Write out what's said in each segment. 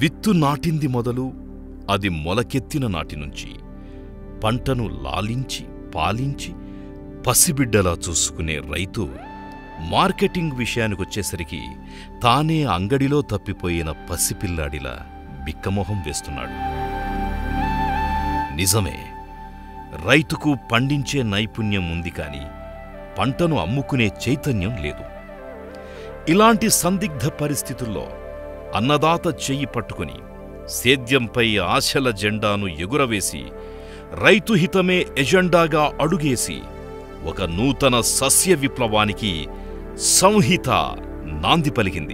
విత్తు నాటింది మొదలు అది మొలకెత్తిన నాటి నుంచి పంటను లాలించి పాలించి పసిబిడ్డలా చూసుకునే రైతు మార్కెటింగ్ విషయానికొచ్చేసరికి తానే అంగడిలో తప్పిపోయిన పసిపిల్లాడిలా బిక్కమొహం వేస్తున్నాడు నిజమే రైతుకు పండించే నైపుణ్యం ఉంది కాని పంటను అమ్ముకునే చైతన్యం లేదు ఇలాంటి సందిగ్ధ పరిస్థితుల్లో అన్నదాత చెయ్యి పట్టుకుని సేద్యంపై ఆశల జెండాను ఎగురవేసి రైతు హితమే ఎజెండాగా అడుగేసి ఒక నూతన సస్య విప్లవానికి సంహిత నాంది పలికింది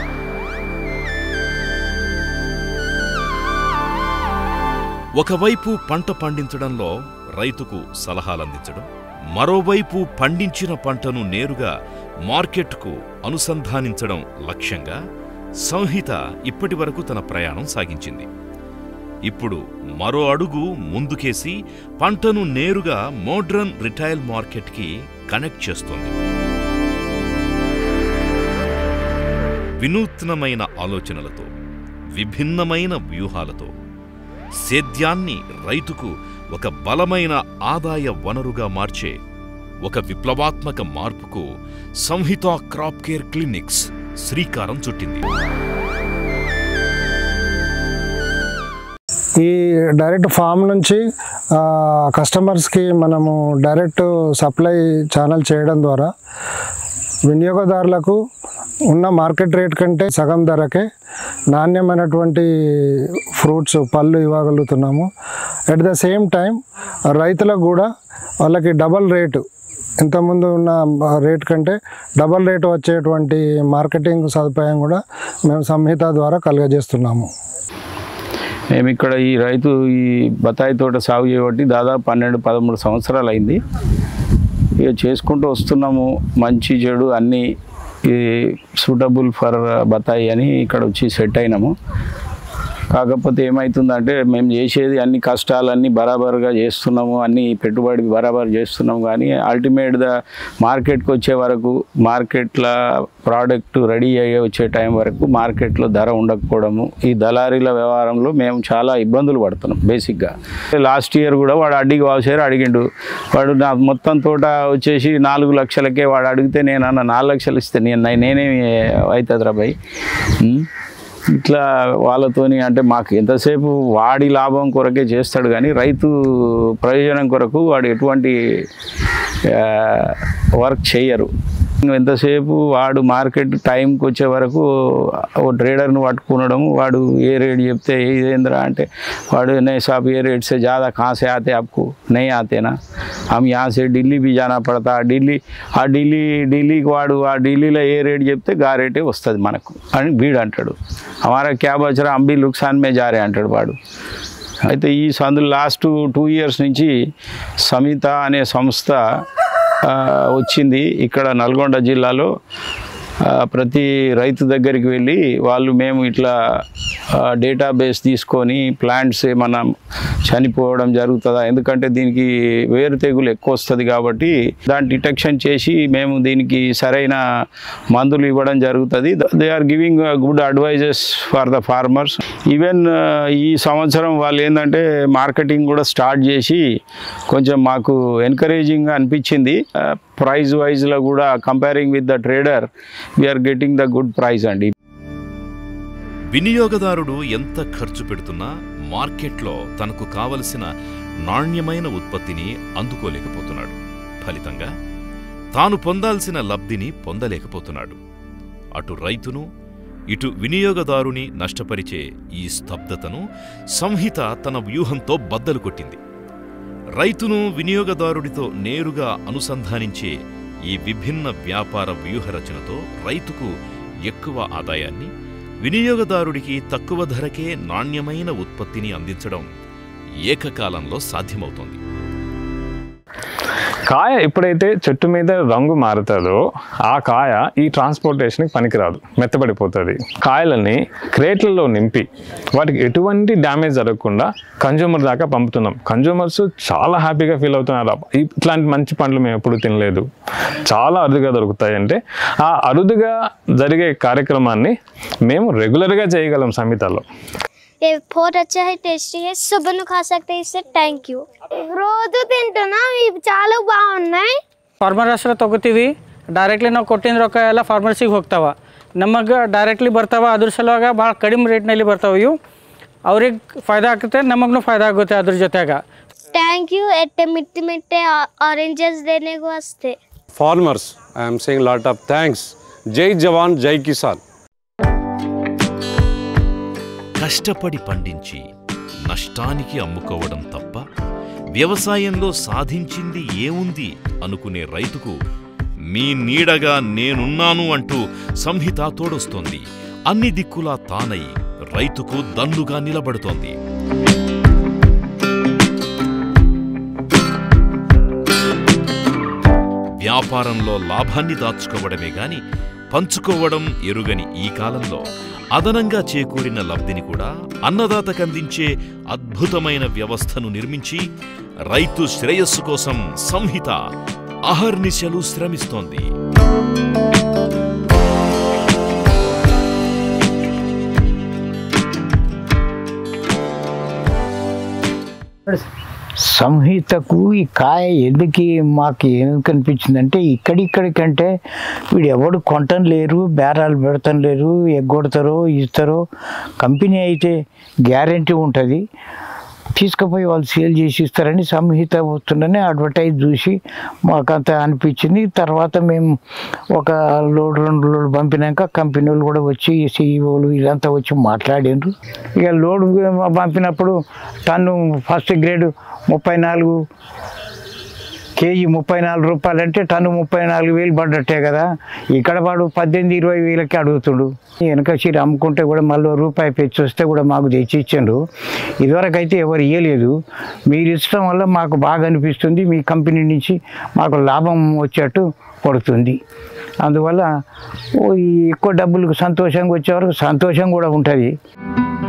ఒకవైపు పంట పండించడంలో రైతుకు సలహాలందించడం మరోవైపు పండించిన పంటను నేరుగా మార్కెట్కు అనుసంధానించడం లక్ష్యంగా సంహిత ఇప్పటివరకు తన ప్రయాణం సాగించింది ఇప్పుడు మరో అడుగు ముందుకేసి పంటను నేరుగా మోడ్రన్ రిటైల్ మార్కెట్కి కనెక్ట్ చేస్తోంది వినూత్నమైన ఆలోచనలతో విభిన్నమైన వ్యూహాలతో సేద్యాన్ని రైతుకు ఒక బలమైన ఆదాయ వనరుగా మార్చే ఒక విప్లవాత్మక మార్పుకు సంహిత క్రాప్ కేర్ క్లినిక్స్ శ్రీకారం చుట్టింది ఈ డైరెక్ట్ ఫామ్ నుంచి ఆ, కస్టమర్స్కి మనము డైరెక్ట్ సప్లై ఛానల్ చేయడం ద్వారా వినియోగదారులకు ఉన్న మార్కెట్ రేట్ కంటే సగం ధరకే నాణ్యమైనటువంటి ఫ్రూట్స్ పళ్ళు ఇవ్వగలుగుతున్నాము అట్ ద సేమ్ టైం రైతులకు కూడా వాళ్ళకి డబల్ రేటు ఇంతకుముందు ఉన్న రేట్ కంటే డబల్ రేటు వచ్చేటువంటి మార్కెటింగ్ సదుపాయం కూడా మేము సంహిత ద్వారా కలుగజేస్తున్నాము మేము ఇక్కడ ఈ రైతు ఈ బత్తాయి తోట సాగు చేయబట్టి దాదాపు పన్నెండు పదమూడు సంవత్సరాలు అయింది ఇక చేసుకుంటూ వస్తున్నాము మంచి చెడు అన్నీ ఈ సూటబుల్ ఫర్ బత్తాయి అని ఇక్కడ వచ్చి సెట్ అయినాము కాకపోతే ఏమవుతుందంటే మేము చేసేది అన్ని కష్టాలన్నీ బరాబర్గా చేస్తున్నాము అన్ని పెట్టుబడి బరాబర్ చేస్తున్నాము కానీ అల్టిమేట్ ద మార్కెట్కి వచ్చే వరకు మార్కెట్లో ప్రోడక్ట్ రెడీ అయ్యే వచ్చే టైం వరకు మార్కెట్లో ధర ఉండకపోవడము ఈ దళారీల వ్యవహారంలో మేము చాలా ఇబ్బందులు పడుతున్నాం బేసిక్గా లాస్ట్ ఇయర్ కూడా వాడు అడ్డికి వాసేరు అడిగిండు వాడు నా మొత్తం తోట వచ్చేసి నాలుగు లక్షలకే వాడు అడిగితే నేను అన్న నాలుగు లక్షలు ఇస్తే నేను నేనేమి అవుతుంది రాబాయ్ ఇట్లా వాళ్ళతోని అంటే మాకు ఎంతసేపు వాడి లాభం కొరకే చేస్తాడు కానీ రైతు ప్రయోజనం కొరకు వాడు ఎటువంటి ఆ, వర్క్ చేయరు ఎంతసేపు వాడు మార్కెట్ టైంకి వచ్చే వరకు ఓ ట్రేడర్ని పట్టుకునడం వాడు ఏ రేట్ చెప్తే ఇదేంద్రా అంటే వాడు నే साहब ये रेट से ज़्यादा कहाँ से आते आपको नहीं आते ना हम यहाँ से ఢిల్లీ भी जाना पड़ता ఢిల్లీ ఆ ఢిల్లీ ఢిల్లీకి వాడు ఆ ఢిల్లీలో ఏ రేట్ చెప్తే గా రేటే వస్తుంది మనకు అని వీడు అంటాడు హమారా క్యా బచరా అంబీ లుక్సాన్ మే జారే అంటాడు వాడు అయితే ఈ సందులు లాస్ట్ టూ ఇయర్స్ నుంచి సమిత అనే సంస్థ ఆ, వచ్చింది ఇక్కడ నల్గొండ జిల్లాలో ఆ, ప్రతి రైతు దగ్గరికి వెళ్ళి వాళ్ళు మేము ఇట్లా డేటాబేస్ తీసుకొని ప్లాంట్స్ ఏమన్నా చనిపోవడం జరుగుతుందా ఎందుకంటే దీనికి వేరు తెగులు ఎక్కువ వస్తుంది కాబట్టి దాన్ని డిటెక్షన్ చేసి మేము దీనికి సరైన మందులు ఇవ్వడం జరుగుతుంది they are giving good advises for the farmers even ఈ సంవత్సరం వాళ్ళు ఏంటంటే మార్కెటింగ్ కూడా స్టార్ట్ చేసి కొంచెం మాకు ఎంకరేజింగ్గా అనిపించింది ప్రైజ్ వైజ్లో కూడా comparing with the trader we are getting the good price అండి వినియోగదారుడు ఎంత ఖర్చు పెడుతున్నా మార్కెట్లో తనకు కావలసిన నాణ్యమైన ఉత్పత్తిని అందుకోలేకపోతున్నాడు ఫలితంగా తాను పొందాల్సిన లబ్ధిని పొందలేకపోతున్నాడు అటు రైతును ఇటు వినియోగదారుని నష్టపరిచే ఈ స్తబ్దతను సంహిత తన వ్యూహంతో బద్దలు కొట్టింది రైతును వినియోగదారుడితో నేరుగా అనుసంధానించే ఈ విభిన్న వ్యాపార వ్యూహరచనతో రైతుకు ఎక్కువ ఆదాయాన్ని వినియోగదారుడికి తక్కువ ధరకే నాణ్యమైన ఉత్పత్తిని అందించడం ఏకకాలంలో సాధ్యమవుతోంది కాయ ఎప్పుడైతే చెట్టు మీద రంగు మారుతుందో ఆ కాయ ఈ ట్రాన్స్పోర్టేషన్కి పనికిరాదు మెత్తబడిపోతుంది కాయలని క్రేట్లలో నింపి వాటికి ఎటువంటి డ్యామేజ్ జరగకుండా కన్జ్యూమర్ దాకా పంపుతున్నాం కన్జ్యూమర్స్ చాలా హ్యాపీగా ఫీల్ అవుతున్నారు ఇట్లాంటి మంచి పండ్లు మేము ఎప్పుడు తినలేదు చాలా అరుదుగా దొరుకుతాయి అంటే ఆ అరుదుగా జరిగే కార్యక్రమాన్ని మేము రెగ్యులర్గా చేయగలం సమితాలో ये बहुत अच्छा है टेस्टी है सुबह नु खा सकते हैं इससे थैंक यू రోజు తింటున్నా ఇవి చాలా బాగున్నాయి ಫಾರ್ಮರ್ ಹತ್ರ ತಗೋತೀವಿ ಡೈರೆಕ್ಟ್ಲಿ ನಾವು ಕೊಟ್ಟಿನ ರೊಕ್ಕ ಎಲ್ಲ ಫಾರ್ಮರ್ಸಿಗೆ ಹೋಗ್ತಾವ ನಮಗೆ ಡೈರೆಕ್ಟ್ಲಿ ಬರ್ತಾವ ಅದ್ರ ಸಲುವಾಗ ಭಾಳ ಕಡಿಮೆ ರೇಟ್ನಲ್ಲಿ ಬರ್ತಾವೆ ಇವು ಅವ್ರಿಗೆ ಫಾಯ್ದಾ ಆಗುತ್ತೆ ನಮಗೂ ಫಾಯ್ದಾ ಆಗುತ್ತೆ ಅದ್ರ ಜೊತೆಗೆ థ్యాంక్ యూ ఎట్టే మిట్టి మిట్టే ఆరెంజెస్ దేనే వస్తే farmers i am saying lot of thanks jai jawan jai kisan కష్టపడి పండించి నష్టానికి అమ్ముకోవడం తప్ప వ్యవసాయంలో సాధించింది ఏముంది అనుకునే రైతుకు మీ నీడగా నేనున్నాను అంటూ సంహిత తోడొస్తోంది అన్ని దిక్కులా తానై రైతుకు దన్నుగా నిలబడుతోంది వ్యాపారంలో లాభాన్ని దాచుకోవడమే గాని పంచుకోవడం ఎరుగని ఈ కాలంలో అదనంగా చేకూరిన లబ్ధిని కూడా అన్నదాతకందించే అద్భుతమైన వ్యవస్థను నిర్మించి రైతు శ్రేయస్సు కోసం సంహిత అహర్నిశలు శ్రమిస్తోంది సంహితకు ఈ కాయ ఎందుకు మాకు ఏం కనిపించిందంటే ఇక్కడిక్కడికంటే వీడు ఎవడు కొంటం లేరు బేరాలు పెడతం లేరు ఎగ్గొడతారో ఇస్తారో కంపెనీ అయితే గ్యారంటీ ఉంటుంది తీసుకుపోయి వాళ్ళు సేల్ చేసి ఇస్తారని సంహిత వస్తుందని అడ్వర్టైజ్ చూసి మాకంత అనిపించింది తర్వాత మేము ఒక లోడ్ రెండు లోడ్ పంపినాక కంపెనీ వాళ్ళు కూడా వచ్చి సీఈఓలు ఇదంతా వచ్చి మాట్లాడిండ్రు ఇక లోడ్ పంపినప్పుడు టన్ను ఫస్ట్ గ్రేడ్ ముప్పై నాలుగు కేజీ ముప్పై నాలుగు రూపాయలు అంటే టన్ను ముప్పై నాలుగు వేలు పడ్డట్టే కదా ఇక్కడ వాడు పద్దెనిమిది ఇరవై వేలకి అడుగుతుడు వెనక చీర అమ్ముకుంటే కూడా మళ్ళీ రూపాయి పెంచి వస్తే కూడా మాకు తెచ్చి ఇచ్చిండ్రు ఇదివరకు అయితే ఎవరు ఇవ్వలేదు మీరు ఇష్టం వల్ల మాకు బాగా అనిపిస్తుంది మీ కంపెనీ నుంచి మాకు లాభం వచ్చేట్టు పడుతుంది అందువల్ల ఓ ఈ ఎక్కువ డబ్బులకు సంతోషంగా వచ్చే వరకు సంతోషం కూడా ఉంటుంది